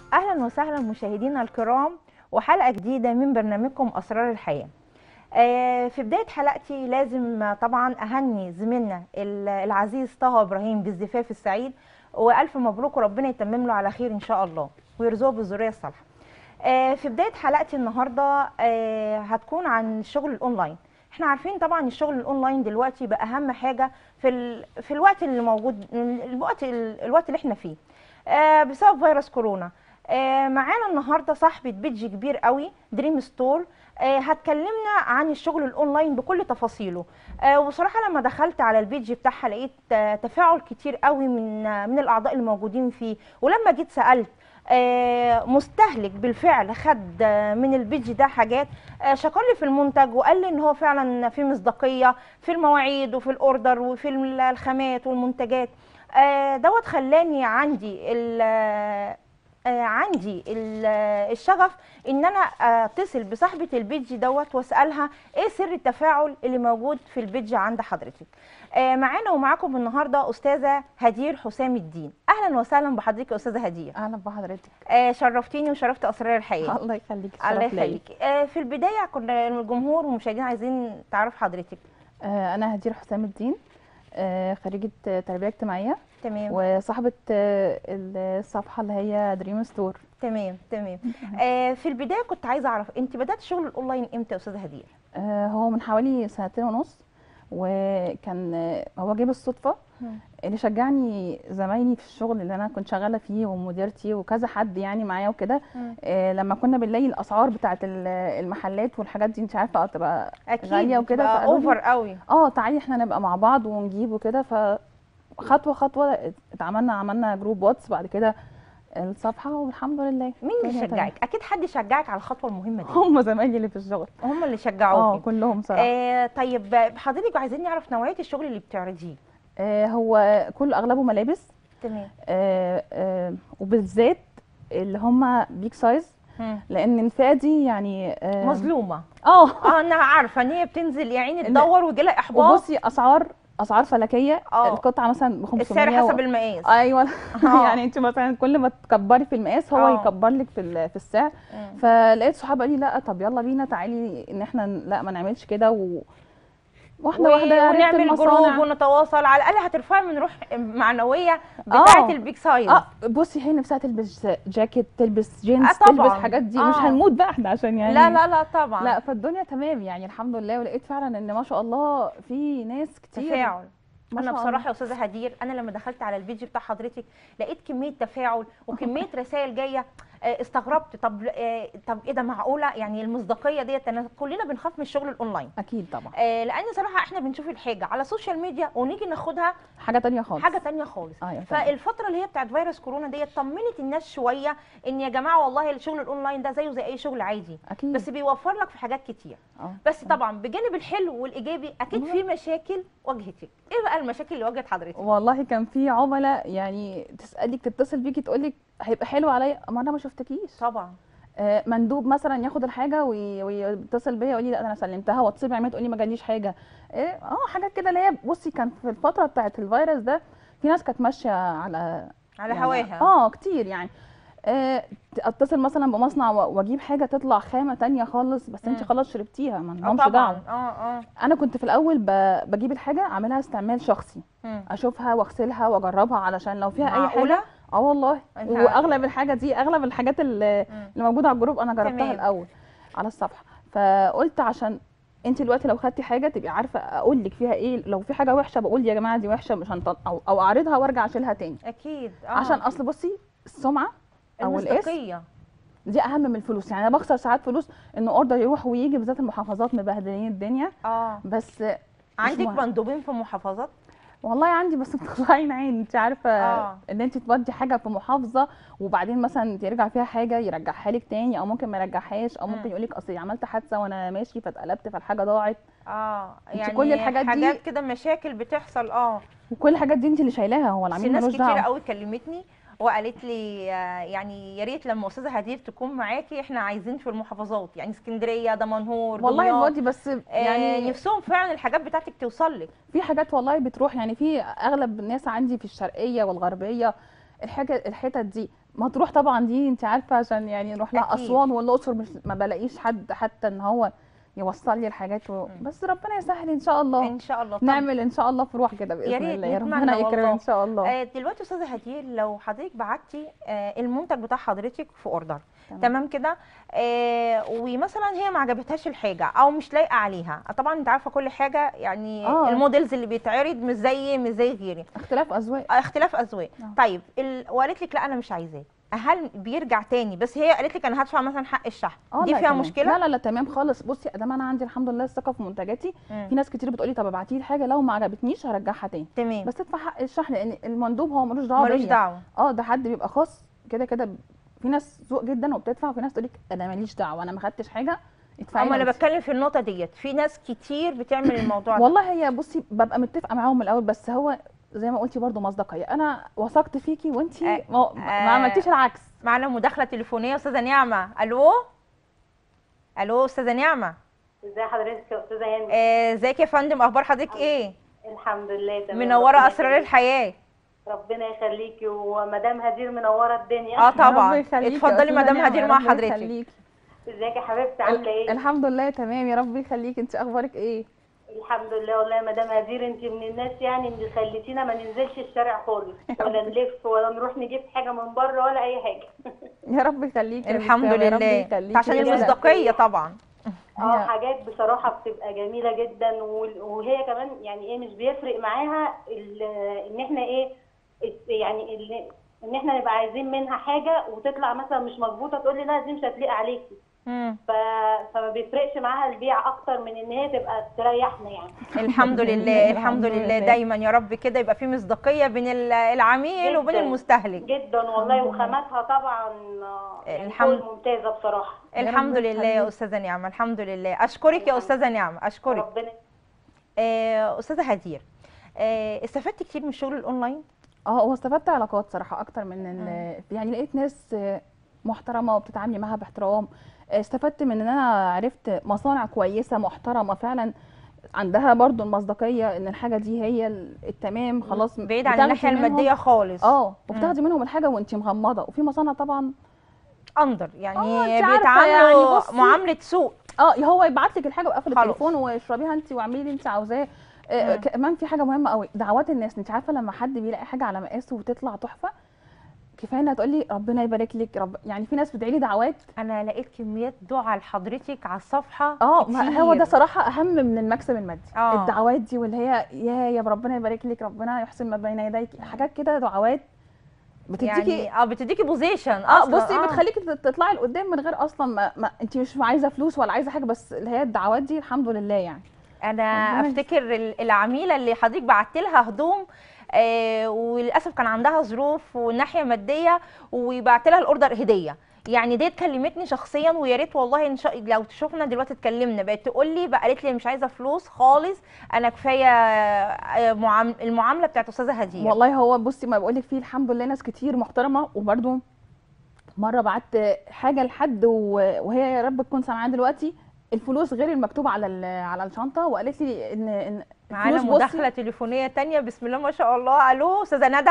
اهلا وسهلا مشاهدينا الكرام وحلقه جديده من برنامجكم اسرار الحياه آه، في بدايه حلقتي لازم آه، طبعا اهني زميلنا ال- العزيز طه ابراهيم بالزفاف السعيد والف مبروك وربنا يتمم له على خير ان شاء الله ويرزقه بالذريه الصالحه آه، في بدايه حلقتي النهارده آه، هتكون عن الشغل الاونلاين احنا عارفين طبعا الشغل الاونلاين دلوقتي بقى اهم حاجه في ال... في الوقت اللي موجود الوقت الوقت اللي احنا فيه آه، بسبب فيروس كورونا آه، معانا النهارده صاحبه بيدج كبير قوي دريم ستور آه، هتكلمنا عن الشغل الاونلاين بكل تفاصيله آه، وبصراحه لما دخلت على البيدج بتاعها لقيت آه، تفاعل كتير قوي من آه، من الاعضاء الموجودين فيه ولما جيت سالت آه، مستهلك بالفعل خد آه، من البيدج ده حاجات آه، شكر لي في المنتج وقال لي ان هو فعلا في مصداقيه في المواعيد وفي الاوردر وفي الخامات والمنتجات آه، دوت خلاني عندي ال- آه، آه، عندي ال- آه، الشغف ان انا اتصل بصاحبه البيدج دوت واسالها ايه سر التفاعل اللي موجود في البيدج عند حضرتك آه، معانا ومعاكم النهارده استاذه هدير حسام الدين اهلا وسهلا بحضرتك يا استاذه هدير اهلا بحضرتك آه، شرفتيني وشرفت اسرار الحياه الله يخليك الله شرف ليا. يخليكي آه، في البدايه كنا الجمهور والمشاهدين عايزين تعرف حضرتك آه، انا هدير حسام الدين آه، خريجه آه، تربيه اجتماعيه تمام وصاحبه آه، الصفحه اللي هي دريم ستور تمام تمام آه، في البدايه كنت عايزه اعرف انت بدات شغل الاونلاين امتى يا استاذه هدير آه، هو من حوالي سنتين ونص وكان آه، هو جه بالصدفه مم. اللي شجعني زمايلي في الشغل اللي انا كنت شغاله فيه ومديرتي وكذا حد يعني معايا وكده آه، لما كنا بنلاقي الاسعار بتاعه ال- المحلات والحاجات دي انت عارفه تبقى اكيد غالية وكده، بقى فقالوا لي- اوفر قوي اه تعالي احنا نبقى مع بعض ونجيب وكده فخطوه خطوه اتعملنا عملنا جروب واتس بعد كده الصفحه والحمد لله مين اللي الدنيا تمام. شجعك اكيد حد شجعك على الخطوه المهمه دي هم زمايلي اللي في الشغل هم اللي اه شجعوك كلهم صراحه آه طيب حضرتك عايزين نعرف نوعيه الشغل اللي بتعرضيه آه هو كله اغلبه ملابس تمام آه آه وبالذات اللي هم بيج سايز لان الفئه دي يعني آه مظلومه اه اه انا عارفه ان هي بتنزل يا عيني لا. تدور ويجي لها احباط وبصي اسعار اسعار فلكيه اه. القطعه مثلا ب 500 السعر و- حسب المقاس ايوه اه. يعني انت مثلا كل ما تكبري في المقاس هو اه. يكبر لك في ال- في السعر مم. فلقيت صحابي قال لي لا طب يلا بينا تعالي ان احنا ن- لا ما نعملش كده و... واحده و- واحده عرفت ونعمل جروب المصانع ونتواصل على الاقل هترفعي من روح معنويه بتاعه اه. البيج سايز اه بصي هي نفسها تلبس جاكيت تلبس جينز اه تلبس طبعا. حاجات دي اه. مش هنموت بقى احنا عشان يعني لا لا لا طبعا لا فالدنيا تمام يعني الحمد لله ولقيت فعلا ان ما شاء الله في ناس كتير تفاعل ما انا شاء بصراحه الله. يا استاذه هدير انا لما دخلت على الفيديو بتاع حضرتك لقيت كميه تفاعل وكميه رسائل جايه آه، استغربت طب آه، طب ايه ده معقوله يعني المصداقيه ديت انا كلنا بنخاف من الشغل الاونلاين اكيد طبعا آه، لان صراحه احنا بنشوف الحاجه على السوشيال ميديا ونيجي ناخدها حاجه تانية خالص حاجه تانية خالص ايوه طبعاً. فالفتره اللي هي بتاعت فيروس كورونا ديت طمنت الناس شويه ان يا جماعه والله الشغل الاونلاين ده زيه زي اي شغل عادي اكيد بس بيوفر لك في حاجات كتير اه بس طبعا بجانب الحلو والايجابي اكيد في مشاكل واجهتك ايه بقى المشاكل اللي واجهت حضرتك والله كان في عملاء يعني تسالك تتصل بيكي تقول لك هيبقى حلو عليا ما انا ما شفتكيش طبعا آه، مندوب مثلا ياخد الحاجه وي- ويتصل بيا يقول لي لا انا سلمتها واتصل بعملت تقول لي ما جاليش حاجه إيه، اه حاجات كده اللي هي بصي كان في الفتره بتاعت الفيروس ده في ناس كانت ماشيه على على يعني هواها اه كتير يعني آه، اتصل مثلا بمصنع و- واجيب حاجه تطلع خامه تانية خالص بس انت مم. خلاص شربتيها ما آه لهمش طبعا دعوه اه اه انا كنت في الاول ب- بجيب الحاجه اعملها استعمال شخصي مم. اشوفها واغسلها واجربها علشان لو فيها اي معقولة؟ حاجه اه والله أنت- واغلب الحاجه دي اغلب الحاجات اللي مم. اللي موجوده على الجروب انا جربتها تمام. الاول على الصفحه فقلت عشان انت دلوقتي لو خدتي حاجه تبقي عارفه اقول لك فيها ايه لو في حاجه وحشه بقول يا جماعه دي وحشه مش هنطلع او, أو اعرضها وارجع اشيلها تاني اكيد اه عشان اصل بصي السمعه او الاسم المصداقيه دي اهم من الفلوس يعني انا بخسر ساعات فلوس ان اوردر يروح ويجي بالذات المحافظات مبهدلين الدنيا اه بس عندك مهم. مندوبين في محافظات والله عندي بس مطلعين عين انت عارفه آه. ان انت تودي حاجه في محافظه وبعدين مثلا يرجع فيها حاجه يرجعها لك تاني او ممكن ما يرجعهاش او مم. ممكن يقول لك اصل عملت حادثه وانا ماشي فاتقلبت فالحاجه ضاعت اه انت يعني كل الحاجات دي- حاجات كده مشاكل بتحصل اه وكل الحاجات دي انت اللي شايلاها هو بس العميل ناس ملوش كتير دعوه قوي كلمتني وقالت لي آه، يعني يا ريت لما استاذه هدير تكون معاكي احنا عايزين في المحافظات يعني اسكندريه دمنهور والله دمياط. دلوقتي بس يعني يعني نفسهم فعلا الحاجات بتاعتك توصل لك في حاجات والله بتروح يعني في اغلب الناس عندي في الشرقيه والغربيه الحاجه الحتت دي مطروح طبعا دي انت عارفه عشان يعني نروح لها أكيد. اسوان والاقصر مش ما بلاقيش حد حتى ان هو يوصل لي الحاجات و... بس ربنا يسهل ان شاء الله ان شاء الله طب نعمل ان شاء الله فروح كده باذن يا ريت الله يا نتمنى ربنا يكرم والله. ان شاء الله آه، دلوقتي استاذه هدير لو حضرتك بعتي آه، المنتج بتاع حضرتك في اوردر تمام. تمام كده آه، ومثلا هي ما عجبتهاش الحاجه او مش لايقه عليها طبعا انت عارفه كل حاجه يعني آه. الموديلز اللي بيتعرض مش زي مش زي غيري اختلاف اذواق آه، اختلاف اذواق آه. طيب ال... وقالت لك لا انا مش عايزاه هل بيرجع تاني بس هي قالت لك انا هدفع مثلا حق الشحن اه دي لا فيها تمام. مشكله لا لا لا تمام خالص بصي ادام انا عندي الحمد لله الثقه في منتجاتي مم. في ناس كتير بتقولي طب ابعتي لي الحاجه لو ما عجبتنيش هرجعها تاني تمام بس ادفع حق الشحن لان المندوب هو ملوش دعوه ملوش بيا. دعوه اه ده حد بيبقى خاص كده كده ب- في ناس ذوق جدا وبتدفع وفي ناس تقول لك انا ماليش دعوه انا ما خدتش حاجه ادفعي اما لي انا انت. بتكلم في النقطه ديت في ناس كتير بتعمل الموضوع ده والله هي بصي ببقى متفقه معاهم من الاول بس هو زي ما قلتي برضو مصداقيه انا وثقت فيكي وانت آه، ما, ما آه. عملتيش العكس معانا مداخله تليفونيه استاذه نعمه الو الو استاذه نعمه ازي حضرتك يا استاذه هاني آه، ازيك يا فندم اخبار حضرتك ايه الحمد لله تمام منوره ربنا اسرار يخليك. الحياه ربنا يخليكي ومدام هدير منوره الدنيا اه طبعا ربنا يخليكي يا اتفضلي أستاذة مدام نعمة، هدير يا مع رب حضرتك يخليكي. ازيك يا حبيبتي عامله ايه الحمد لله تمام يا رب يخليكي انت اخبارك ايه الحمد لله والله يا مدام هدير انت من الناس يعني اللي خليتينا ما ننزلش الشارع خالص ولا نلف ولا نروح نجيب حاجه من بره ولا اي حاجه يا رب يخليكي يا الحمد بنتي، يا رب لله يخليكي. عشان هي كده. المصداقيه طبعا اه هي- حاجات بصراحه بتبقى جميله جدا وال- وهي كمان يعني ايه مش بيفرق معاها ال- ان احنا ايه الس- يعني ال- ان احنا نبقى عايزين منها حاجه وتطلع مثلا مش مظبوطه تقول لي لا دي مش هتليق عليكي مم. ف... فما بيفرقش معاها البيع اكتر من ان هي تبقى تريحنا يعني الحمد لله الحمد الحمد لله لله. دايما يا رب كده يبقى في مصداقيه بين ال- العميل وبين جداً. المستهلك جدا والله وخاماتها طبعا آه، يعني الحمد- فوق الممتازه بصراحه يا رب الحمد لله يا يخليك. استاذه نعمه الحمد لله اشكرك يا استاذه نعمه اشكرك ربنا آه، استاذه هدير آه، استفدت كتير من الشغل الاونلاين اه هو استفدت علاقات صراحه اكتر من ان يعني لقيت ناس آه، محترمه وبتتعاملي معاها باحترام آه، استفدت من ان انا عرفت مصانع كويسه محترمه فعلا عندها برضو المصداقيه ان الحاجه دي هي ال- التمام خلاص بعيد عن بتاخدي الناحيه منهم- الماديه خالص اه وبتاخدي منهم الحاجه وانت مغمضه وفي مصانع طبعا اندر يعني آه، أنت عارفة بيتعاملوا يعني بصي- معامله سوق اه هو يبعت لك الحاجه وقفل خلاص. التليفون واشربيها انت واعملي اللي انت عاوزاه آه، مم. كمان في حاجه مهمه قوي دعوات الناس انت عارفه لما حد بيلاقي حاجه على مقاسه وتطلع تحفه كفايه انها تقول لي ربنا يبارك لك رب يعني في ناس بتدعي لي دعوات انا لقيت كميات دعاء لحضرتك على الصفحه اه كتير. ما هو ده صراحه اهم من المكسب المادي آه. الدعوات دي واللي هي يا يا ربنا يبارك لك ربنا يحسن ما بين يديك حاجات كده دعوات بتديكي يعني اه بتديكي بوزيشن اه بصي بتخليكي تت- تطلعي لقدام من غير اصلا ما, ما انت مش عايزه فلوس ولا عايزه حاجه بس اللي هي الدعوات دي الحمد لله يعني انا ربنا افتكر ال- العميله اللي حضرتك بعت لها هدوم آه وللاسف كان عندها ظروف وناحيه ماديه وبعت لها الاوردر هديه يعني ديت كلمتني شخصيا ويا ريت والله ان شاء لو تشوفنا دلوقتي اتكلمنا بقت تقول لي بقى قالت لي مش عايزه فلوس خالص انا كفايه آه، معام- المعامله بتاعت استاذه هديه والله هو بصي ما بقولك فيه الحمد لله ناس كتير محترمه وبرده مره بعت حاجه لحد و- وهي يا رب تكون سامعاها دلوقتي الفلوس غير المكتوب على ال- على الشنطه وقالت لي ان ان معانا الفلوس بصي- مداخله تليفونيه تانية بسم الله ما شاء الله الو استاذه ندى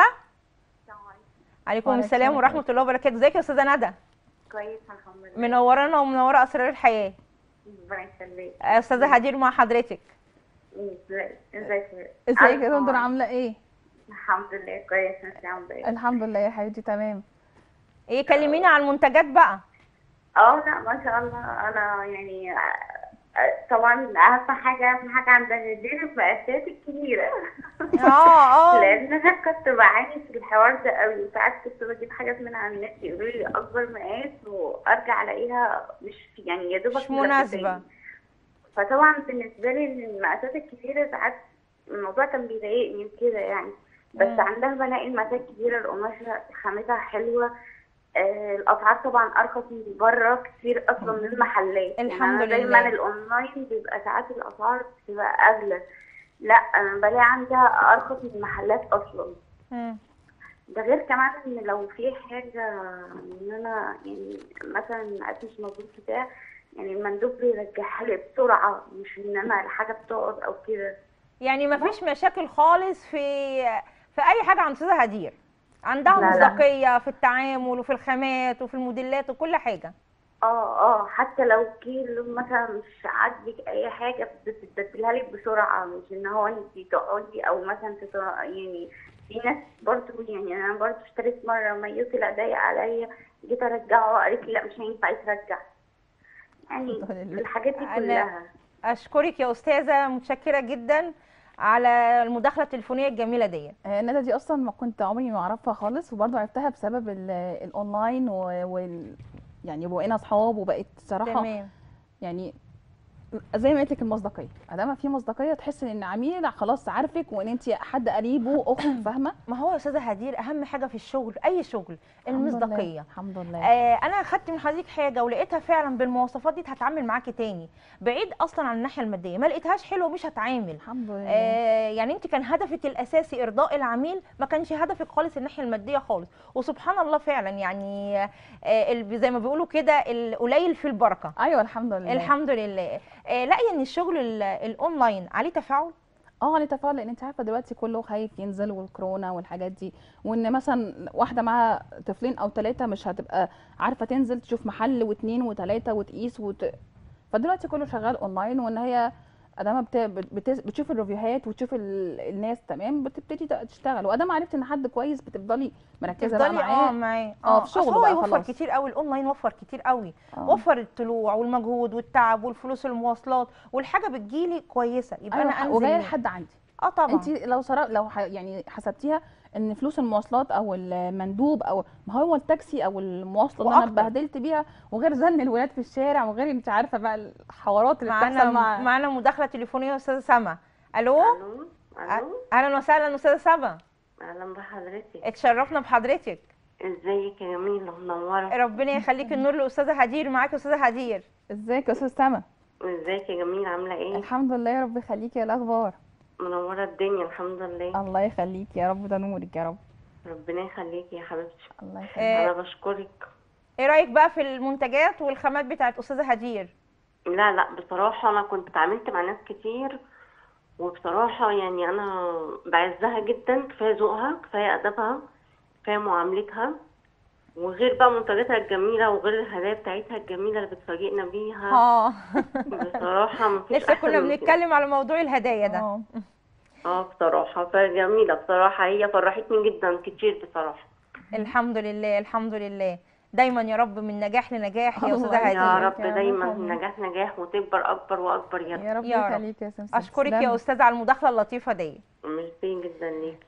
عليكم وعليكم السلام السلام. ورحمه الله وبركاته ازيك يا استاذه ندى كويس الحمد لله منورانا ومنوره اسرار الحياه ربنا يخليك استاذه هدير مع حضرتك ازاي ازيك ازيك يا دندر عامله ايه الحمد لله كويس انت عامله ايه الحمد لله يا حبيبتي تمام ايه كلمينا عن المنتجات بقى اه لا ما شاء الله انا يعني آه، طبعا اهم حاجه اهم حاجه عند الهدير المقاسات الكبيره اه اه لان انا كنت بعاني في الحوار ده قوي وساعات كنت بجيب حاجات من على النت يقولوا لي اكبر مقاس وارجع الاقيها مش يعني يا دوبك مش مناسبة. فطبعا بالنسبه لي المقاسات الكبيره ساعات الموضوع كان بيضايقني وكده يعني بس مم. عندها بلاقي المقاسات كبيره القماشه خامتها حلوه آه الاسعار طبعا ارخص من بره كتير اصلا من المحلات الحمد يعني أنا لله. دايما الاونلاين بيبقى ساعات الاسعار بتبقى اغلى لا انا بلاقي عندها ارخص من المحلات اصلا مم. ده غير كمان ان لو في حاجه ان انا يعني مثلا المقاس مش مظبوط بتاع يعني المندوب بيرجعها لي بسرعه مش ان انا الحاجه بتقعد او كده يعني ما فيش مشاكل خالص في في اي حاجه عند استاذه هدير عندها لا، لا. مصداقيه في التعامل وفي الخامات وفي الموديلات وكل حاجه اه اه حتى لو كيلو مثلا مش عاجبك اي حاجه بتبدلها لك بسرعه مش ان هو انت تقعدي او مثلا تط... يعني في ناس برضو يعني انا برضو اشتريت مره مايو طلع ضايق عليا جيت ارجعه قالت لي لا مش هينفع يترجع يعني الحمد لله. الحاجات دي أنا- كلها اشكرك يا استاذه متشكره جدا على المداخله التليفونيه الجميله دي آه، الندى دي اصلا ما كنت عمري ما اعرفها خالص وبرضه عرفتها بسبب ال- الاونلاين و... وال... يعني بقينا اصحاب وبقت صراحه تمام يعني زي ما قلت لك المصداقيه ادام في مصداقيه تحس ان العميل خلاص عارفك وان انت حد قريبه اخت فاهمه ما هو يا استاذه هدير اهم حاجه في الشغل اي شغل الحمد لله، المصداقيه الحمد لله آه انا خدت من حضرتك حاجه ولقيتها فعلا بالمواصفات دي هتعامل معاكي تاني بعيد اصلا عن الناحيه الماديه ما لقيتهاش حلوه مش هتعامل الحمد لله آه يعني انت كان هدفك الاساسي ارضاء العميل ما كانش هدفك خالص الناحيه الماديه خالص وسبحان الله فعلا يعني آه ال- زي ما بيقولوا كده القليل في البركه ايوه الحمد لله الحمد لله آه لاقيه ان الشغل ال- الاونلاين عليه تفاعل اه على تفاعل لان انت عارفه دلوقتي كله خايف ينزل والكورونا والحاجات دي وان مثلا واحده معاها طفلين او ثلاثه مش هتبقى عارفه تنزل تشوف محل واثنين وثلاثه وتقيس وت... فدلوقتي كله شغال اونلاين وان هي ادام بت... بت... بتشوف الريفيوهات وتشوف ال... الناس تمام بتبتدي ت- تشتغل وادام عرفت ان حد كويس بتفضلي مركزه بقى تفضلي اه معاه معاه اه، في أصل شغله هو بقى يوفر خلاص. كتير قوي الاونلاين وفر كتير قوي اه. وفر الطلوع والمجهود والتعب والفلوس المواصلات والحاجه بتجيلي كويسه يبقى ايوه انا انزل وجايه ليه؟ لحد عندي اه طبعا انت لو صرا... لو ح... يعني حسبتيها ان فلوس المواصلات او المندوب او ما هو التاكسي او المواصله اللي انا وأكتر. اتبهدلت بيها وغير زن الولاد في الشارع وغير انت عارفه بقى الحوارات اللي معانا بتحصل مع معانا مداخله تليفونيه يا استاذه سما الو الو الو اهلا وسهلا استاذه سما اهلا بحضرتك اتشرفنا بحضرتك ازيك يا جميله منوره ربنا يخليك النور لاستاذه هدير معاك يا استاذه هدير ازيك يا استاذ سما ازيك يا جميله عامله ايه الحمد لله يا رب يخليكي ايه الاخبار منوره الدنيا الحمد لله الله يخليكي يا رب ده نورك يا رب ربنا يخليكي يا حبيبتي الله يخليك آه، انا بشكرك ايه رايك بقى في المنتجات والخامات بتاعت استاذه هدير لا لا بصراحه انا كنت اتعاملت مع ناس كتير وبصراحه يعني انا بعزها جدا كفايه ذوقها كفايه ادبها كفايه معاملتها وغير بقى منتجاتها الجميله وغير الهدايا بتاعتها الجميله اللي بتفاجئنا بيها اه بصراحه مفيش لسه احسن كنا من كده. بنتكلم على موضوع الهدايا ده اه اه بصراحة فجميلة بصراحة هي فرحتني جدا كتير بصراحة الحمد لله الحمد لله دايما يا رب من نجاح لنجاح يا الله استاذه يخليك. يا هدير رب يا رب دايما يخليك. نجاح نجاح وتكبر أكبر وأكبر يا رب يا رب يا رب. يخليك يا سمسم اشكرك تسلمي. يا استاذه على المداخله اللطيفه دي ميرسي جدا ليك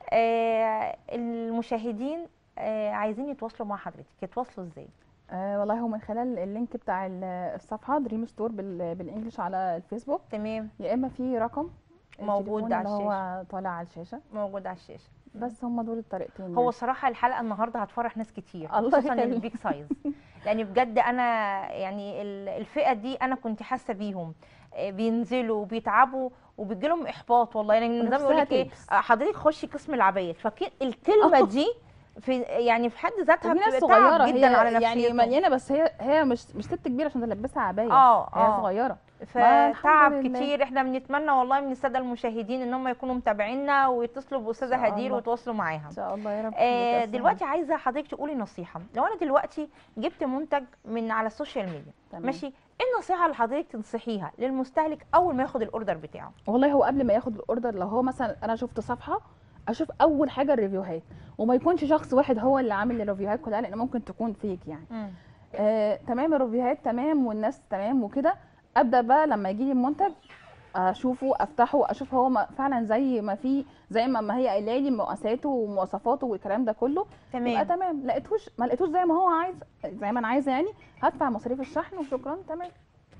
آه المشاهدين آه عايزين يتواصلوا مع حضرتك يتواصلوا ازاي آه والله هو من خلال اللينك بتاع ال- الصفحه دريم ستور بال... بالانجلش على الفيسبوك تمام يا اما في رقم موجود التليفون على اللي هو طالع على الشاشه موجود على الشاشه بس هم دول الطريقتين هو يعني. صراحه الحلقه النهارده هتفرح ناس كتير الله خصوصا يخليك. البيج سايز لان بجد انا يعني ال- الفئه دي انا كنت حاسه بيهم آه، بينزلوا وبيتعبوا وبيجي لهم احباط والله يعني زي ما ونفسها بقول لك ايه تلبس. آه، حضرتك خشي قسم العبايات فالكلمه دي في يعني في حد ذاتها وفي ناس بتبقى صغيره تعب جدا هي على يعني نفسيتهم مليانه بس هي هي مش مش ست كبيره عشان تلبسها عبايه اه هي اه صغيره ما فتعب الحمد لله. كتير احنا بنتمنى والله من الساده المشاهدين ان هم يكونوا متابعينا ويتصلوا باستاذه إن شاء هدير الله. ويتواصلوا معاها ان شاء الله يا رب آه يبقى دلوقتي عايزه حضرتك تقولي نصيحه لو انا دلوقتي جبت منتج من على السوشيال ميديا تمام. ماشي ايه النصيحه اللي حضرتك تنصحيها للمستهلك اول ما ياخد الاوردر بتاعه والله هو قبل ما ياخد الاوردر لو هو مثلا انا شفت صفحه اشوف اول حاجه الريفيوهات وما يكونش شخص واحد هو اللي عامل الريفيوهات كلها لان ممكن تكون فيك يعني آه، تمام الريفيوهات تمام والناس تمام وكده ابدا بقى لما يجي لي المنتج اشوفه افتحه اشوف هو ما- فعلا زي ما في زي ما ما هي قايله لي مقاساته ومواصفاته والكلام ده كله يبقى تمام تمام لقيتهوش ما لقيتوش زي ما هو عايز زي ما انا عايزه يعني هدفع مصاريف الشحن وشكرا تمام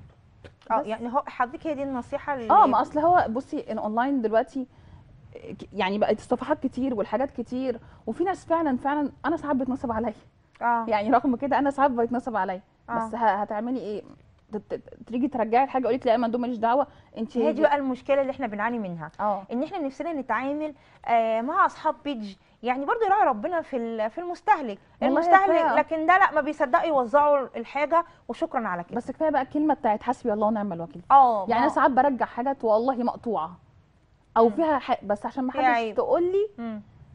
اه بس. يعني هو حضرتك هي دي النصيحه اللي اه ما اصل هو بصي الاونلاين دلوقتي ك- يعني بقت الصفحات كتير والحاجات كتير وفي ناس فعلا فعلا انا ساعات بتنصب عليا اه يعني رغم كده انا ساعات بيتنصب عليا آه. بس ه- هتعملي ايه ت- ت- تيجي ترجعي الحاجه اقول لك لا يا مندوب ماليش دعوه انت هي دي بقى المشكله اللي احنا بنعاني منها اه ان احنا نفسنا نتعامل آه مع اصحاب بيج يعني برضه يراعي ربنا في ال- في المستهلك والله المستهلك كفاية. لكن ده لا ما بيصدقوا يوزعوا الحاجه وشكرا على كده بس كفايه بقى الكلمه بتاعت حسبي الله ونعم الوكيل اه يعني ما- انا ساعات برجع حاجات والله مقطوعه او مم. فيها ح... بس عشان ما فيها حدش عيب. تقول لي مم.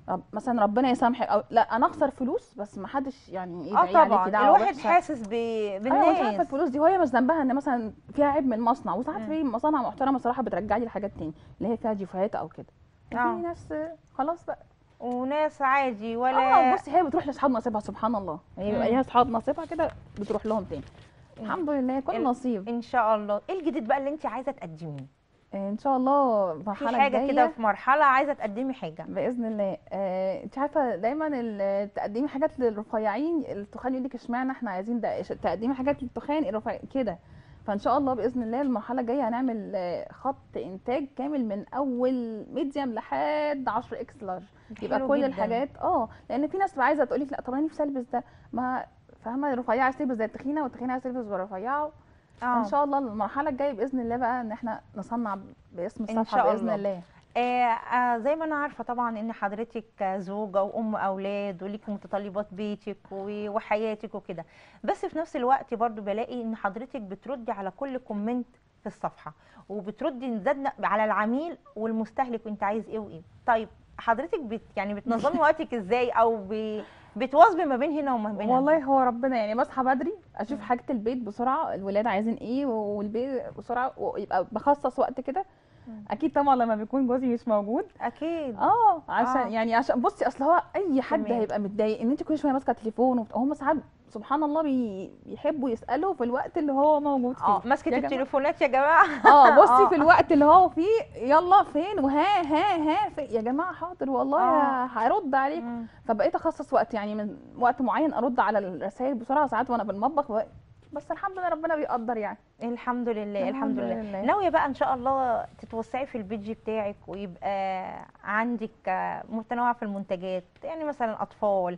رب مثلا ربنا يسامحك او لا انا اخسر فلوس بس ما حدش يعني اه يدعي طبعا عليكي دعوه الواحد وحشة. حاسس ب... ايوه مش عارفه بالناس الفلوس دي وهي مش ذنبها ان مثلا فيها عيب من المصنع وساعات مم. في مصانع محترمه صراحه بترجع لي الحاجات تاني اللي هي فيها جيفوهات او كده آه. وفي ناس آه، خلاص بقى وناس عادي اه ولا بصي هي بتروح لاصحاب نصيبها سبحان الله هي بيبقى مم. ليها اصحاب نصيبها كده بتروح لهم تاني الحمد لله كل ال- نصيب ان شاء الله ايه الجديد بقى اللي انت عايزه تقدميه آه، ان شاء الله في المرحله حاجه كده الجايه في مرحله عايزه تقدمي حاجه باذن الله آه، انت عارفه دايما ال- تقدمي حاجات للرفيعين التخان يقول لك اشمعنى احنا عايزين ده إيش- تقدمي حاجات للتخان الرفيع كده فان شاء الله باذن الله المرحله الجايه هنعمل آه، خط انتاج كامل من اول ميديم لحد 10 اكس لارج يبقى حلو كل جداً. الحاجات اه لان في ناس بتبقى عايزه تقول لك لا طب انا نفسي البس ده ما فاهمه الرفيعه عايزه تلبس زي التخينه والتخينه عايزه تلبس زي الرفيعه اه ان شاء الله المرحله الجايه باذن الله بقى ان احنا نصنع باسم إن الصفحه شاء باذن الله. الله آه آه زي ما انا عارفه طبعا ان حضرتك زوجه وام اولاد وليكي متطلبات بيتك و- وحياتك وكده بس في نفس الوقت برضو بلاقي ان حضرتك بتردي على كل كومنت في الصفحه وبتردي زادنا على العميل والمستهلك وانت عايز ايه وايه طيب حضرتك بت يعني بتنظمي وقتك ازاي او ب... بتواظبي ما بين هنا وما بين هنا؟ والله هو ربنا يعني بصحى بدري اشوف حاجه البيت بسرعه الولاد عايزين ايه والبيت بسرعه ويبقى بخصص وقت كده مم. اكيد طبعا لما بيكون جوزي مش موجود اكيد اه عشان آه. يعني عشان بصي اصل هو اي حد تمام. هيبقى متضايق ان انت كل شويه ماسكه تليفون وبت- هم ساعات سبحان الله بي... بيحبوا يسالوا في الوقت اللي هو موجود فيه اه ماسكه يا جماعة. التليفونات يا جماعه اه بصي آه. في الوقت اللي هو فيه يلا فين وها ها ها في يا جماعه حاضر والله آه. هرد عليك مم. فبقيت اخصص وقت يعني من وقت معين ارد على الرسائل بسرعه ساعات وانا بالمطبخ و... بس الحمد لله ربنا بيقدر يعني الحمد لله الحمد الحمد لله لله. ناويه بقى ان شاء الله تتوسعي في البيدج بتاعك ويبقى عندك آه، متنوع في المنتجات يعني مثلا اطفال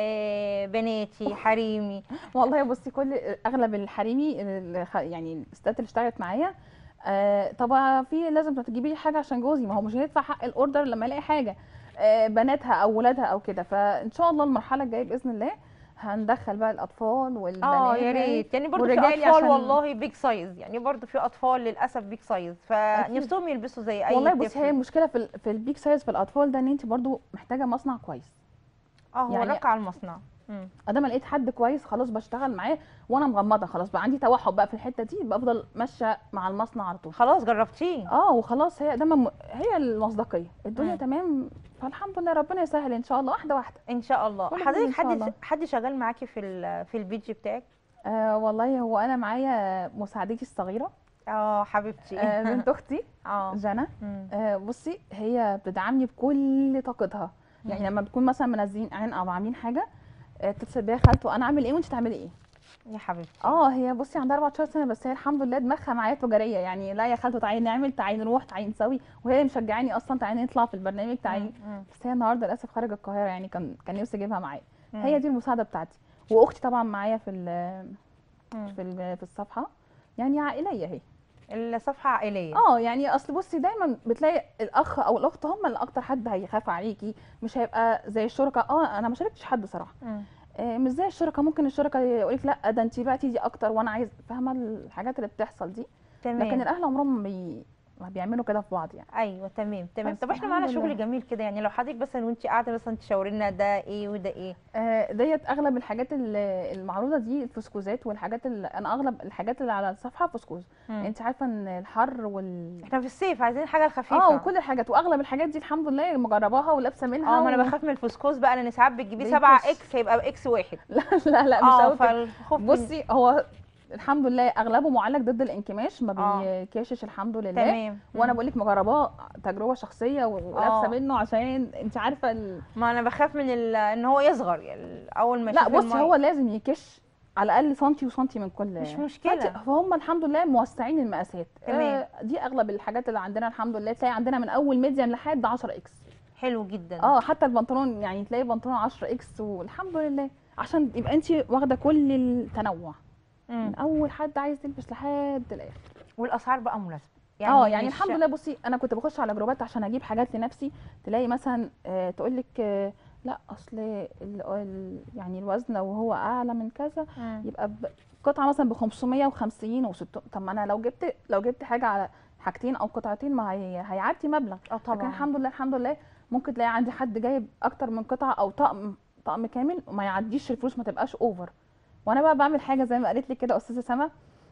آه، بناتي حريمي والله بصي كل اغلب الحريمي اللي خ- يعني الستات اللي اشتغلت معايا آه طبعا في لازم تجيبي لي حاجه عشان جوزي ما هو مش هيدفع حق الاوردر لما يلاقي حاجه آه بناتها او ولادها او كده فان شاء الله المرحله الجايه باذن الله هندخل بقى الاطفال والبنات اه يا ريت يعني برضو في والرجالي اطفال عشان- والله بيج سايز يعني برضو في اطفال للاسف بيج سايز فنفسهم يلبسوا زي اي والله بصي طفل. هي المشكله في ال- في البيك سايز في الاطفال ده ان انت برضو محتاجه مصنع كويس اه هو يعني- رك على المصنع مم. ادام لقيت حد كويس خلاص بشتغل معاه وانا مغمضه خلاص بقى عندي توحد بقى في الحته دي بفضل ماشيه مع المصنع على طول خلاص جربتيه اه وخلاص هي دايما م- هي المصداقيه الدنيا مم. تمام فالحمد لله ربنا يسهل ان شاء الله واحده واحده ان شاء الله كل خير حضرتك إن شاء حد الله. حد شغال معاكي في ال- في البيدج بتاعك آه والله هو انا معايا مساعدتي الصغيره اه حبيبتي آه بنت اختي اه جنى مم. آه بصي هي بتدعمني بكل طاقتها يعني لما بتكون مثلا منزلين اعلان او عاملين حاجه آه، تتصل بيا خالته انا عامل ايه وانت تعملي ايه يا حبيبتي اه هي بصي عندها 14 سنه بس هي الحمد لله دماغها معايا تجاريه يعني لا يا خالته تعالي نعمل تعالي نروح تعالي نسوي وهي اللي مشجعاني اصلا تعالي نطلع في البرنامج تعالي مم. بس هي النهارده للاسف خارج القاهره يعني كان كان نفسي اجيبها معايا مم. هي دي المساعده بتاعتي واختي طبعا معايا في ال- مم. في ال- في الصفحه يعني عائليه هي الصفحه عائليه اه يعني اصل بصي دايما بتلاقي الاخ او الاخت هم اللي اكتر حد هيخاف عليكي مش هيبقى زي الشركاء اه انا ما شاركتش حد صراحه مم. آه مش زي الشركاء ممكن الشركاء يقولك لا ده انت بعتي دي اكتر وانا عايز فاهمه الحاجات اللي بتحصل دي تمام لكن الاهل عمرهم ما بي... ما بيعملوا كده في بعض يعني ايوه تمام تمام بس طب احنا معانا الحمد شغل لله. جميل كده يعني لو حضرتك مثلا وانت قاعده مثلا تشاوري لنا ده ايه وده ايه آه ديت اغلب الحاجات ال- المعروضه دي الفسكوزات والحاجات اللي انا اغلب الحاجات اللي على الصفحه فسكوز مم. انت عارفه ان الحر وال احنا في الصيف عايزين حاجه خفيفه اه وكل الحاجات واغلب الحاجات دي الحمد لله مجرباها ولابسه منها اه ما انا و- بخاف من الفسكوس بقى لان ساعات بتجيبيه بيكش. 7 اكس هيبقى اكس واحد لا لا لا مش اه قوي كده. فالخوف من- بصي هو الحمد لله اغلبه معالج ضد الانكماش ما آه. بيكاشش الحمد لله تمام وانا مم. بقول لك مجرباه تجربه شخصيه و- آه. ولابسه منه عشان انت عارفه ال... ما انا بخاف من ال... ان هو يصغر يعني اول ما لا يشوف بصي المية. هو لازم يكش على الاقل سنتي وسنتي من كل مش مشكلة. فأنت- فهم الحمد لله موسعين المقاسات تمام. آه دي اغلب الحاجات اللي عندنا الحمد لله تلاقي عندنا من اول ميديم لحد 10 اكس حلو جدا اه حتى البنطلون يعني تلاقي بنطلون 10 اكس والحمد لله عشان يبقى انت واخده كل التنوع مم. من اول حد عايز تلبس لحد الاخر والاسعار بقى مناسبه اه يعني مش- الحمد لله بصي انا كنت بخش على جروبات عشان اجيب حاجات لنفسي تلاقي مثلا آه تقول لك آه لا اصل ال ال يعني الوزن لو هو اعلى من كذا مم. يبقى ب- قطعه مثلا ب 550 و 600 طب ما انا لو جبت لو جبت حاجه على حاجتين او قطعتين ما هي هيعدي مبلغ اه لكن طبعا الحمد لله الحمد لله ممكن تلاقي عندي حد جايب اكتر من قطعه او طقم طقم كامل وما يعديش الفلوس ما تبقاش اوفر وانا بقى بعمل حاجه زي ما قالت لي كده استاذه سما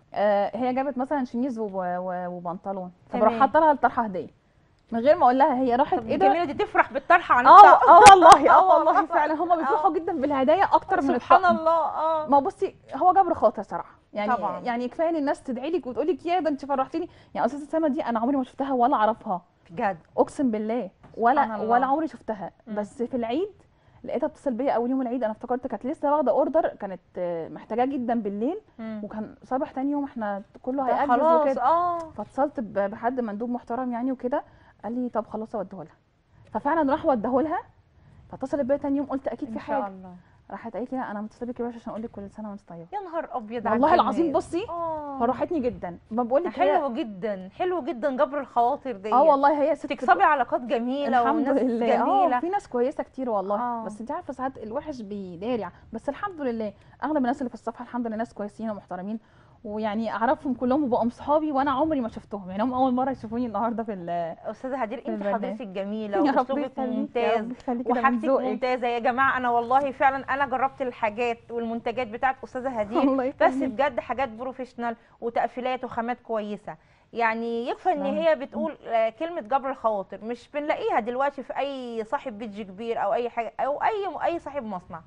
آه هي جابت مثلا شميز وب- و- وبنطلون فبروح تمام. حاطه لها الطرحه هديه من غير ما اقول لها هي راحت طب ايه ده جميله دي تفرح بالطرحه عن اه الطقم. اه والله اه والله فعلا هم بيفرحوا جدا بالهدايا اكتر من سبحان الطقم الله اه ما بصي هو جبر خاطر صراحه يعني طبعاً. يعني كفايه ان الناس تدعي لك وتقول لك يا ده انت فرحتيني يعني استاذه سما دي انا عمري ما شفتها ولا اعرفها بجد اقسم بالله سبحان ولا الله. ولا عمري شفتها مم. بس في العيد لقيتها بتصل بيا اول يوم العيد انا افتكرت كانت لسه واخده اوردر كانت آه، محتاجاه جدا بالليل مم. وكان صباح تاني يوم احنا كله ده هيأجز خلاص وكده اه فاتصلت ب- بحد مندوب محترم يعني وكده قال لي طب خلاص اوديه لها ففعلا راح وديه لها فاتصلت بيا تاني يوم قلت اكيد في ان شاء حاجه الله راحت قالت لي لا انا متصله بيك يا باشا عشان اقول لك كل سنه وانت طيبه يا نهار ابيض على والله العظيم الجمال. بصي اه فرحتني جدا ما بقول لك هي حلو جدا حلو جدا جبر الخواطر دي اه والله هي ست تكسبي علاقات جميله الحمد وناس لله جميله اه في ناس كويسه كتير والله آه. بس انت عارفه ساعات الوحش بيدارع بس الحمد لله اغلب الناس اللي في الصفحه الحمد لله ناس كويسين ومحترمين ويعني اعرفهم كلهم وبقوا صحابي وانا عمري ما شفتهم يعني هم اول مره يشوفوني النهارده في ال استاذه هدير انت البرنامج. حضرتك جميله يا رب واسلوبك يخليك يا ممتاز رب يخليك كده من وحاجتك ذوقك. ممتازه يا جماعه انا والله فعلا انا جربت الحاجات والمنتجات بتاعت استاذه هدير الله بس يخليك. بجد حاجات بروفيشنال وتقفيلات وخامات كويسه يعني يكفى ان تسلمي. هي بتقول آه، كلمه جبر الخواطر مش بنلاقيها دلوقتي في اي صاحب بيج كبير او اي حاجه او اي اي صاحب مصنع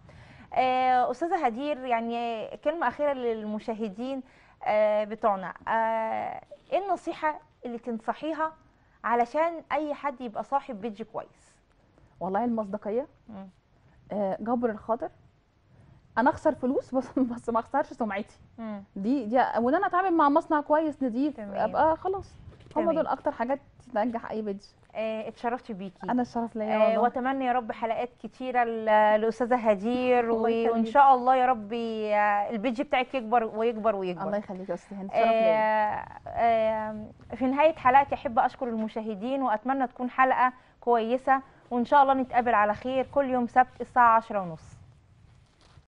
آه، استاذه هدير يعني كلمه اخيره للمشاهدين آه، بتوعنا آه، ايه النصيحه اللي تنصحيها علشان اي حد يبقى صاحب بيج كويس والله المصداقيه مم. آه، جبر الخاطر انا اخسر فلوس بس بس ما اخسرش سمعتي مم. دي دي وان انا اتعامل مع مصنع كويس نضيف تمام. ابقى خلاص هم تمام. دول اكتر حاجات تنجح اي بيج آه، اتشرفت بيكي انا الشرف ليا آه، والله واتمنى يا رب حلقات كتيره ل- لاستاذه هدير الله و- وان يخليك. شاء الله يا رب آه، البيج بتاعك يكبر ويكبر ويكبر الله يخليك يا استاذ هند الشرف ليا آه، آه، في نهايه حلقتي احب اشكر المشاهدين واتمنى تكون حلقه كويسه وان شاء الله نتقابل على خير كل يوم سبت الساعه 10:30